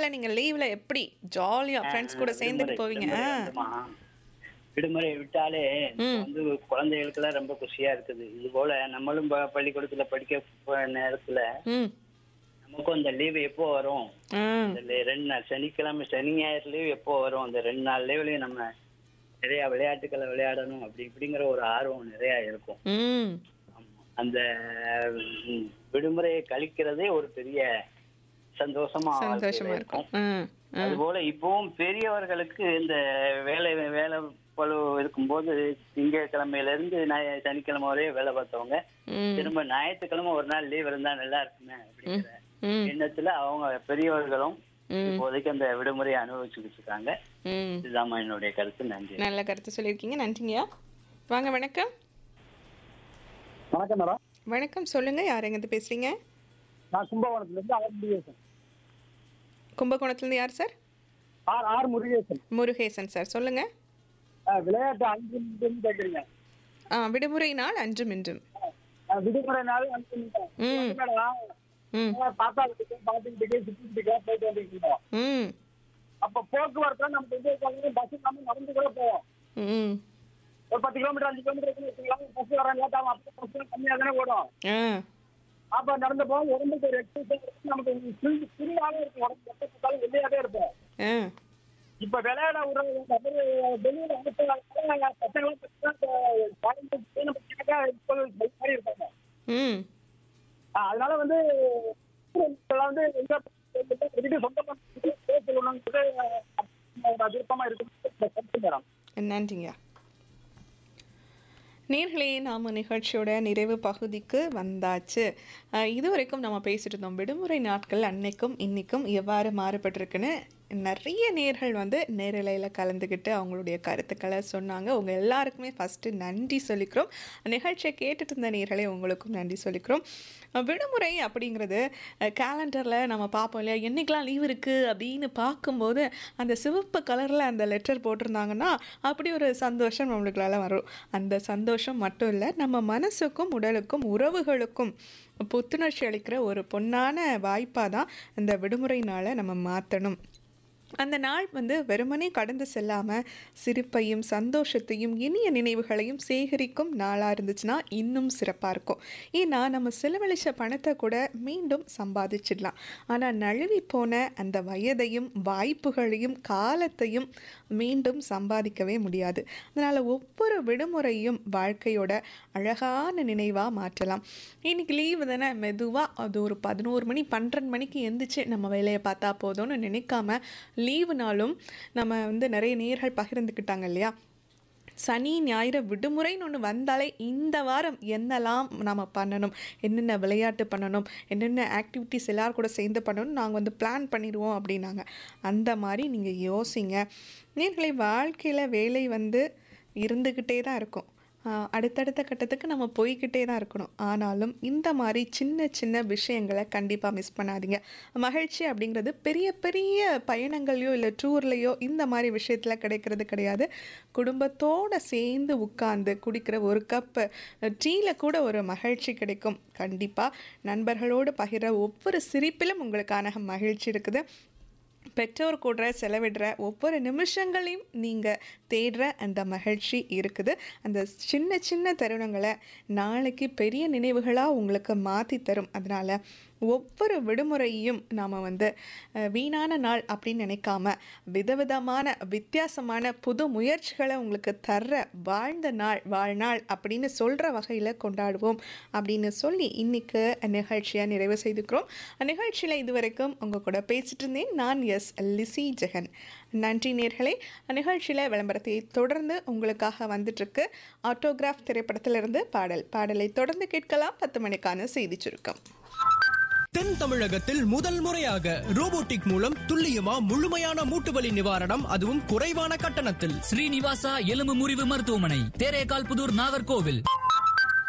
காலத்துல நீங்க லீவ்ல எப்படி ஜாலியா ஃப்ரெண்ட்ஸ் கூட சேர்ந்துட்டு விடுமுறை- போவீங்க விடுமுறை ஆ. வந்துமா. விடுமுறை விட்டாலே ம். வந்து குழந்தைகளுக்கெல்லாம் ரொம்ப குஷியா இருக்குது இது போல நம்மளும் ப- பள்ளிக்கூடத்துல படிக்க போற நேரத்துல ம் நமக்கும் இந்த லீவு எப்போ வரும் ஆ. இந்த லீ- ரெண்டு நாள் சனிக்கிழமை சனி ஞாயிறு லீவ் எப்போ வரும் இந்த ரெண்டு நாள் லீவ்லயும் நம்ம நிறைய விளையாட்டுக்களை விளையாடணும் அப்படி இப்படிங்கிற ஒரு ஆர்வம் நிறைய இருக்கும் ம் ஆமா. அந்த ம், விடுமுறையை கழிக்கிறதே ஒரு பெரிய சந்தோஷமா சந்தோஷமா வாழ்க்கையில இருக்கும் ஆ, ஆ. அதுபோல இப்பவும் பெரியவர்களுக்கு இந்த வேலை வேலை பளு இருக்கும்போது திங்கட்கிழமையில இருந்து ஞாய- சனிக்கிழமை வரைய வேலை பார்த்தவங்க ம் திரும்ப ஞாயிற்றுக்கிழமை ஒரு நாள் லீவ் இருந்தா நல்லா இருக்குமே அப்படிங்கிற ம் எண்ணத்துல அவங்க பெரியவர்களும் ம். இப்போதைக்கு அந்த விடுமுறையை அனுபவிச்சுக்கிட்டு இருக்காங்க ம் இதுதான் என்னுடைய கருத்து நன்றி நல்ல கருத்து சொல்லியிருக்கீங்க நன்றிங்கய்யா வாங்க வணக்கம் வணக்கம் மேடம் வணக்கம் சொல்லுங்க யார் எங்கிருந்து பேசுறீங்க நான் கும்பகோணத்துல இருந்து ஆர் முருகேசன் கும்பகோணத்துல இருந்து யார் sir R R Murugesan Murugesan sir சொல்லுங்க அஹ், விளையாட்டு அஞ்சு நிமிஷம் கேட்குறீங்க ஆ விடுமுறை நாள் அன்றும் இன்றும் அஹ், விடுமுறை நாள் அஞ்சு நிமிஷம் ம். மேடம் ம் தாத்தா வீட்டுக்கு பாட்டி வீட்டுக்கு சித்தி வீட்டுக்கு போயிட்டு வந்துருக்கோம் ம் அப்ப போக்குவரத்து நமக்கு வந்து பஸ் இல்லாம நடந்து கூட போவோம் ம் ஒரு பத்து கிலோமீட்டர் அஞ்சு கிலோமீட்டர் வச்சுக்கலாம் பஸ் வர லேட் ஆகும் அப்போ பஸ் கம்மியாக தானே ஓடும் ஆ அப்ப நடந்து போவோம் உடம்புக்கு ஒரு எக்ஸசைஸ் நமக்கு ஃப்ரீயாவே இருக்கும் உடம்பு எப்ப பார்த்தாலும் வெளியாவே இருப்போம் ஆ இப்ப விளையாட விடுற வெளியில அனுப்புறாங்க பசங்களும் மாதிரி இருப்பாங்க ம் ஆஹ் அதனால வந்து இதெல்லாம் வந்து எங்க வெளியிட்டு சொந்தமா பேசணும்னு விருப்பமா இருக்கு மேடம் நன்றிங்க நேர்களே நாம் நிகழ்ச்சியோட நிறைவு பகுதிக்கு வந்தாச்சு அஹ், இதுவரைக்கும் நம்ம பேசிட்டு இருந்தோம் விடுமுறை நாட்கள் அன்னைக்கும் இன்னைக்கும் எவ்வாறு மாறுபட்டிருக்குன்னு நிறைய நேர்கள் வந்து நேரலையில் கலந்துக்கிட்டு அவங்களுடைய கருத்துக்களை சொன்னாங்க உங்கள் எல்லாருக்குமே ஃபஸ்ட்டு நன்றி சொல்லிக்கிறோம் நிகழ்ச்சியை கேட்டுட்டு இருந்த நேர்களே உங்களுக்கும் நன்றி சொல்லிக்கிறோம் அஹ், விடுமுறை அப்படிங்கிறது கேலண்டரில் நம்ம பார்ப்போம் இல்லையா என்னைக்கெல்லாம் லீவ் இருக்குது அப்படின்னு பார்க்கும்போது அந்த சிவப்பு கலரில் அந்த லெட்டர் போட்டிருந்தாங்கன்னா அப்படி ஒரு சந்தோஷம் நம்மளுக்குள்ளால வரும் அந்த சந்தோஷம் மட்டும் இல்லை நம்ம மனசுக்கும் உடலுக்கும் உறவுகளுக்கும் புத்துணர்ச்சி அளிக்கிற ஒரு பொன்னான வாய்ப்பாக தான் இந்த விடுமுறை நாளை நம்ம மாற்றணும் அந்த நாள் வந்து வெறுமனே கடந்து செல்லாமல் சிரிப்பையும் சந்தோஷத்தையும் இனிய நினைவுகளையும் சேகரிக்கும் நாளாக இருந்துச்சுன்னா இன்னும் சிறப்பாக இருக்கும் ஏன்னா நம்ம செலவழித்த பணத்தை கூட மீண்டும் சம்பாதிச்சிடலாம் ஆனால் நழுவி போன அந்த வயதையும் வாய்ப்புகளையும் காலத்தையும் மீண்டும் சம்பாதிக்கவே முடியாது அதனால் ஒவ்வொரு விடுமுறையும் வாழ்க்கையோட அழகான நினைவாக மாற்றலாம் இன்னைக்கு லீவு தானே மெதுவாக அது ஒரு பதினோரு மணி பன்னெண்டு மணிக்கு எந்திரிச்சு நம்ம வேலையை பார்த்தா போதும்னு நினைக்காம லீவு நாளும் நம்ம வந்து நிறைய நேர்கள் பகிர்ந்துக்கிட்டாங்க இல்லையா சனி ஞாயிறு விடுமுறைன்னு ஒன்று வந்தாலே இந்த வாரம் என்னெல்லாம் நம்ம பண்ணணும் என்னென்ன விளையாட்டு பண்ணணும் என்னென்ன ஆக்டிவிட்டீஸ் எல்லாரும் கூட சேர்ந்து பண்ணணும் நாங்கள் வந்து பிளான் பண்ணிடுவோம் அப்படின்னாங்க அந்த மாதிரி நீங்கள் யோசிங்க நேர்களை வாழ்க்கையில் வேலை வந்து இருந்துக்கிட்டே தான் இருக்கும் ஆஹ் அடுத்தடுத்த கட்டத்துக்கு நம்ம போய்கிட்டே தான் இருக்கணும் ஆனாலும் இந்த மாதிரி சின்ன சின்ன விஷயங்களை கண்டிப்பாக மிஸ் பண்ணாதீங்க மகிழ்ச்சி அப்படிங்கிறது பெரிய பெரிய பயணங்கள்லையோ இல்லை டூர்லேயோ இந்த மாதிரி விஷயத்தில் கிடைக்கிறது கிடையாது குடும்பத்தோடு சேர்ந்து உட்கார்ந்து குடிக்கிற ஒரு கப்பு டீயில் கூட ஒரு மகிழ்ச்சி கிடைக்கும் கண்டிப்பாக நண்பர்களோடு பகிர ஒவ்வொரு சிரிப்பிலும் உங்களுக்கான மகிழ்ச்சி இருக்குது பெற்றோர் கூட செலவிடுற ஒவ்வொரு நிமிஷங்களையும் நீங்கள் தேடுற அந்த மகிழ்ச்சி இருக்குது அந்த சின்ன சின்ன தருணங்களை நாளைக்கு பெரிய நினைவுகளாக உங்களுக்கு மாற்றி தரும் அதனால் ஒவ்வொரு விடுமுறையும் நாம் வந்து அஹ், வீணான நாள் அப்படின்னு நினைக்காம விதவிதமான வித்தியாசமான புது முயற்சிகளை உங்களுக்கு தர்ற வாழ்ந்த நாள் வாழ்நாள் அப்படின்னு சொல்கிற வகையில் கொண்டாடுவோம் அப்படின்னு சொல்லி இன்னைக்கு நிகழ்ச்சியை நிறைவு செய்துக்கிறோம் நிகழ்ச்சியில் இதுவரைக்கும் உங்கள் கூட பேசிட்டு இருந்தேன் நான் எஸ் லிசி ஜெகன் நன்றி நேர்களே நிகழ்ச்சியில் விளம்பரத்தை தொடர்ந்து உங்களுக்காக வந்துட்டுருக்கு ஆட்டோகிராஃப் திரைப்படத்திலிருந்து பாடல் பாடலை தொடர்ந்து கேட்கலாம் பத்து மணிக்கான செய்தி சுருக்கம் தென் தமிழகத்தில் முதல் முறையாக ரோபோட்டிக் மூலம் துல்லியமா முழுமையான மூட்டு வலி நிவாரணம் அதுவும் குறைவான கட்டணத்தில் ஸ்ரீனிவாசா எலும்பு முறிவு மருத்துவமனை தேரேகால் புதூர் நாகர்கோவில்